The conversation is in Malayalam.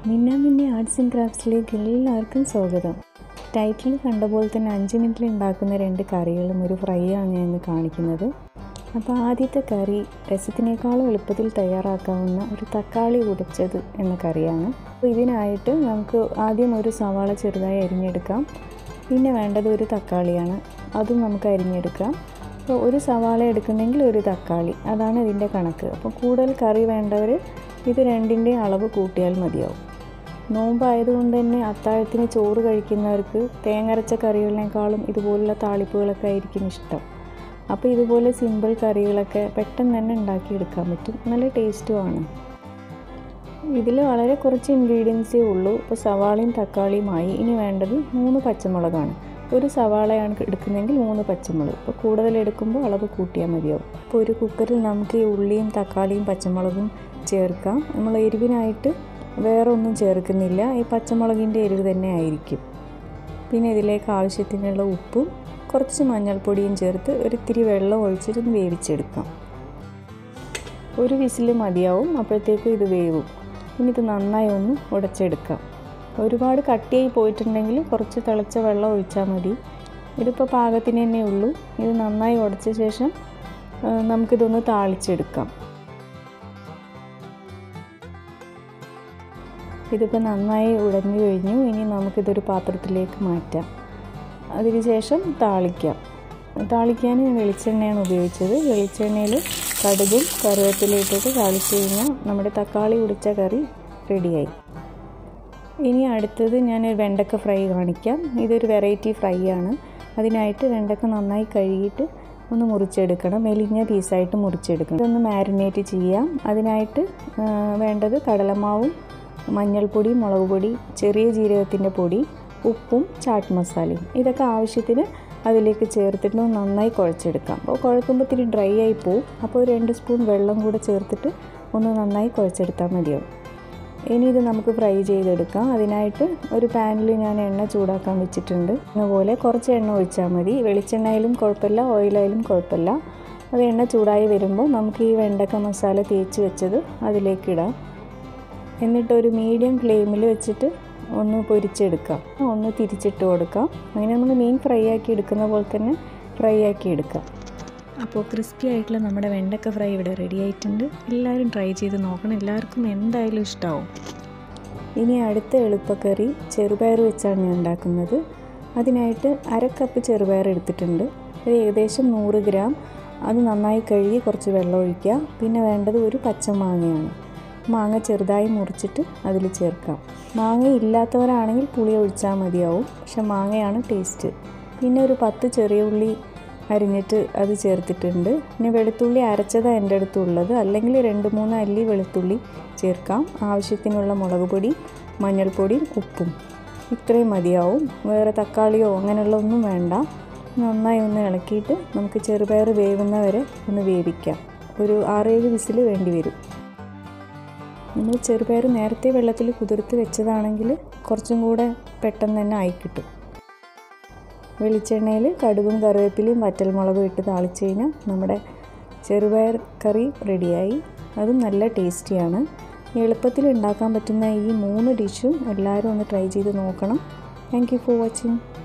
മിന്ന മിന്നി ആർട്സ് ആൻഡ് ക്രാഫ്റ്റ്സിലേക്ക് എല്ലാവർക്കും സ്വാഗതം ടൈറ്റിൽ കണ്ട പോലെ തന്നെ അഞ്ച് മിനിറ്റിൽ ഉണ്ടാക്കുന്ന രണ്ട് കറികളും ഒരു ഫ്രൈ ആണ് ഞാൻ ഇന്ന് കാണിക്കുന്നത് അപ്പോൾ ആദ്യത്തെ കറി രസത്തിനേക്കാളും എളുപ്പത്തിൽ തയ്യാറാക്കാവുന്ന ഒരു തക്കാളി ഉടച്ചത് എന്ന കറിയാണ് അപ്പോൾ ഇതിനായിട്ട് നമുക്ക് ആദ്യം ഒരു സവാള ചെറുതായി അരിഞ്ഞെടുക്കാം പിന്നെ വേണ്ടത് ഒരു തക്കാളിയാണ് അതും നമുക്ക് അരിഞ്ഞെടുക്കാം അപ്പോൾ ഒരു സവാള എടുക്കുന്നെങ്കിൽ ഒരു തക്കാളി അതാണ് ഇതിൻ്റെ കണക്ക് അപ്പോൾ കൂടുതൽ കറി വേണ്ടവർ ഇത് രണ്ടിൻ്റെയും അളവ് കൂട്ടിയാൽ മതിയാവും നോമ്പായതുകൊണ്ട് തന്നെ അത്താഴത്തിന് ചോറ് കഴിക്കുന്നവർക്ക് തേങ്ങരച്ച കറികളിനേക്കാളും ഇതുപോലുള്ള താളിപ്പുകളൊക്കെ ആയിരിക്കും ഇഷ്ടം അപ്പോൾ ഇതുപോലെ സിമ്പിൾ കറികളൊക്കെ പെട്ടെന്ന് തന്നെ ഉണ്ടാക്കിയെടുക്കാൻ പറ്റും നല്ല ടേസ്റ്റുമാണ് ഇതിൽ വളരെ കുറച്ച് ഇൻഗ്രീഡിയൻസേ ഉള്ളൂ ഇപ്പോൾ സവാളയും തക്കാളിയുമായി ഇനി വേണ്ടത് മൂന്ന് പച്ചമുളകാണ് ഒരു സവാളയാണ് എടുക്കുന്നതെങ്കിൽ മൂന്ന് പച്ചമുളക് ഇപ്പോൾ കൂടുതൽ എടുക്കുമ്പോൾ അളവ് കൂട്ടിയാൽ മതിയാവും അപ്പോൾ ഒരു കുക്കറിൽ നമുക്ക് ഈ ഉള്ളിയും തക്കാളിയും പച്ചമുളകും ചേർക്കാം നമ്മൾ എരിവിനായിട്ട് വേറെ ഒന്നും ചേർക്കുന്നില്ല ഈ പച്ചമുളകിൻ്റെ എരിവ് തന്നെ ആയിരിക്കും പിന്നെ ഇതിലേക്ക് ആവശ്യത്തിനുള്ള ഉപ്പും കുറച്ച് മഞ്ഞൾപ്പൊടിയും ചേർത്ത് ഒരിത്തിരി വെള്ളം ഒഴിച്ചിട്ടൊന്ന് വേവിച്ചെടുക്കാം ഒരു വിസിൽ മതിയാവും അപ്പോഴത്തേക്കും ഇത് വേവും ഇനി ഇത് നന്നായി ഒന്ന് ഉടച്ചെടുക്കാം ഒരുപാട് കട്ടിയായി പോയിട്ടുണ്ടെങ്കിൽ കുറച്ച് തിളച്ച വെള്ളം ഒഴിച്ചാൽ മതി ഇതിപ്പോൾ പാകത്തിന് തന്നെ ഉള്ളൂ ഇത് നന്നായി ഉടച്ച ശേഷം നമുക്കിതൊന്ന് താളിച്ചെടുക്കാം ഇതിപ്പോൾ നന്നായി ഉടഞ്ഞു കഴിഞ്ഞു ഇനി നമുക്കിതൊരു പാത്രത്തിലേക്ക് മാറ്റാം അതിനുശേഷം താളിക്കാം താളിക്കാൻ ഞാൻ വെളിച്ചെണ്ണയാണ് ഉപയോഗിച്ചത് വെളിച്ചെണ്ണയിൽ കടുകും കറിവേപ്പില ഇട്ടിട്ട് താളിച്ച് കഴിഞ്ഞാൽ നമ്മുടെ തക്കാളി ഉടിച്ച കറി റെഡിയായി ഇനി അടുത്തത് ഞാൻ വെണ്ടക്ക ഫ്രൈ കാണിക്കാം ഇതൊരു വെറൈറ്റി ഫ്രൈ ആണ് അതിനായിട്ട് വെണ്ടക്ക നന്നായി കഴുകിയിട്ട് ഒന്ന് മുറിച്ചെടുക്കണം മെലിഞ്ഞ പീസായിട്ട് മുറിച്ചെടുക്കണം ഇതൊന്ന് മാരിനേറ്റ് ചെയ്യാം അതിനായിട്ട് വേണ്ടത് കടലമാവും മഞ്ഞൾപ്പൊടി മുളക് പൊടി ചെറിയ ജീരകത്തിൻ്റെ പൊടി ഉപ്പും ചാട്ട് മസാലയും ഇതൊക്കെ ആവശ്യത്തിന് അതിലേക്ക് ചേർത്തിട്ട് നന്നായി കുഴച്ചെടുക്കാം അപ്പോൾ കുഴക്കുമ്പോൾ ഇത്തിരി ഡ്രൈ ആയി പോവും അപ്പോൾ ഒരു രണ്ട് സ്പൂൺ വെള്ളം കൂടെ ചേർത്തിട്ട് ഒന്ന് നന്നായി കുഴച്ചെടുത്താൽ മതിയാവും ഇനി ഇത് നമുക്ക് ഫ്രൈ ചെയ്തെടുക്കാം അതിനായിട്ട് ഒരു പാനിൽ ഞാൻ എണ്ണ ചൂടാക്കാൻ വെച്ചിട്ടുണ്ട് അതുപോലെ കുറച്ച് എണ്ണ ഒഴിച്ചാൽ മതി വെളിച്ചെണ്ണയിലും കുഴപ്പമില്ല ഓയിലായാലും കുഴപ്പമില്ല അത് എണ്ണ ചൂടായി വരുമ്പോൾ നമുക്ക് ഈ വെണ്ടക്ക മസാല തേച്ച് വെച്ചത് അതിലേക്ക് ഇടാം എന്നിട്ട് ഒരു മീഡിയം ഫ്ലെയിമിൽ വെച്ചിട്ട് ഒന്ന് പൊരിച്ചെടുക്കാം ഒന്ന് തിരിച്ചിട്ട് കൊടുക്കാം അങ്ങനെ നമ്മൾ മീൻ ഫ്രൈ ആക്കി എടുക്കുന്ന പോലെ തന്നെ ഫ്രൈ ആക്കി എടുക്കാം അപ്പോൾ ക്രിസ്പി ആയിട്ടുള്ള നമ്മുടെ വെണ്ടക്ക ഫ്രൈ ഇവിടെ റെഡി ആയിട്ടുണ്ട് എല്ലാവരും ട്രൈ ചെയ്ത് നോക്കണം എല്ലാവർക്കും എന്തായാലും ഇഷ്ടമാവും ഇനി അടുത്ത എളുപ്പക്കറി ചെറുപയർ വെച്ചാണ് ഞാൻ ഉണ്ടാക്കുന്നത് അതിനായിട്ട് അര കപ്പ് ചെറുപയർ എടുത്തിട്ടുണ്ട് അത് ഏകദേശം നൂറ് ഗ്രാം അത് നന്നായി കഴുകി കുറച്ച് വെള്ളം ഒഴിക്കുക പിന്നെ വേണ്ടത് ഒരു പച്ചമാങ്ങയാണ് മാങ്ങ ചെറുതായി മുറിച്ചിട്ട് അതിൽ ചേർക്കാം മാങ്ങ ഇല്ലാത്തവരാണെങ്കിൽ പുളി ഒഴിച്ചാൽ മതിയാവും പക്ഷെ മാങ്ങയാണ് ടേസ്റ്റ് പിന്നെ ഒരു പത്ത് ചെറിയ ഉള്ളി അരിഞ്ഞിട്ട് അത് ചേർത്തിട്ടുണ്ട് പിന്നെ വെളുത്തുള്ളി അരച്ചതാണ് എൻ്റെ അടുത്തുള്ളത് അല്ലെങ്കിൽ രണ്ട് മൂന്ന് അല്ലി വെളുത്തുള്ളി ചേർക്കാം ആവശ്യത്തിനുള്ള മുളക് പൊടി മഞ്ഞൾപ്പൊടിയും ഉപ്പും ഇത്രയും മതിയാവും വേറെ തക്കാളിയോ അങ്ങനെയുള്ള ഒന്നും വേണ്ട നന്നായി ഒന്ന് ഇളക്കിയിട്ട് നമുക്ക് ചെറുപയർ വേവുന്നവരെ ഒന്ന് വേവിക്കാം ഒരു ആറേഴ് വിസിൽ വേണ്ടി വരും നമ്മൾ ചെറുപയർ നേരത്തെ വെള്ളത്തിൽ കുതിർത്ത് വെച്ചതാണെങ്കിൽ കുറച്ചും കൂടെ പെട്ടെന്ന് തന്നെ ആയി കിട്ടും വെളിച്ചെണ്ണയിൽ കടുകും കറിവേപ്പിലയും വറ്റൽമുളകും ഇട്ട് താളിച്ച് കഴിഞ്ഞാൽ നമ്മുടെ ചെറുപയർ കറി റെഡിയായി അതും നല്ല ടേസ്റ്റിയാണ് എളുപ്പത്തിൽ ഉണ്ടാക്കാൻ പറ്റുന്ന ഈ മൂന്ന് ഡിഷും എല്ലാവരും ഒന്ന് ട്രൈ ചെയ്ത് നോക്കണം താങ്ക് യു ഫോർ വാച്ചിങ്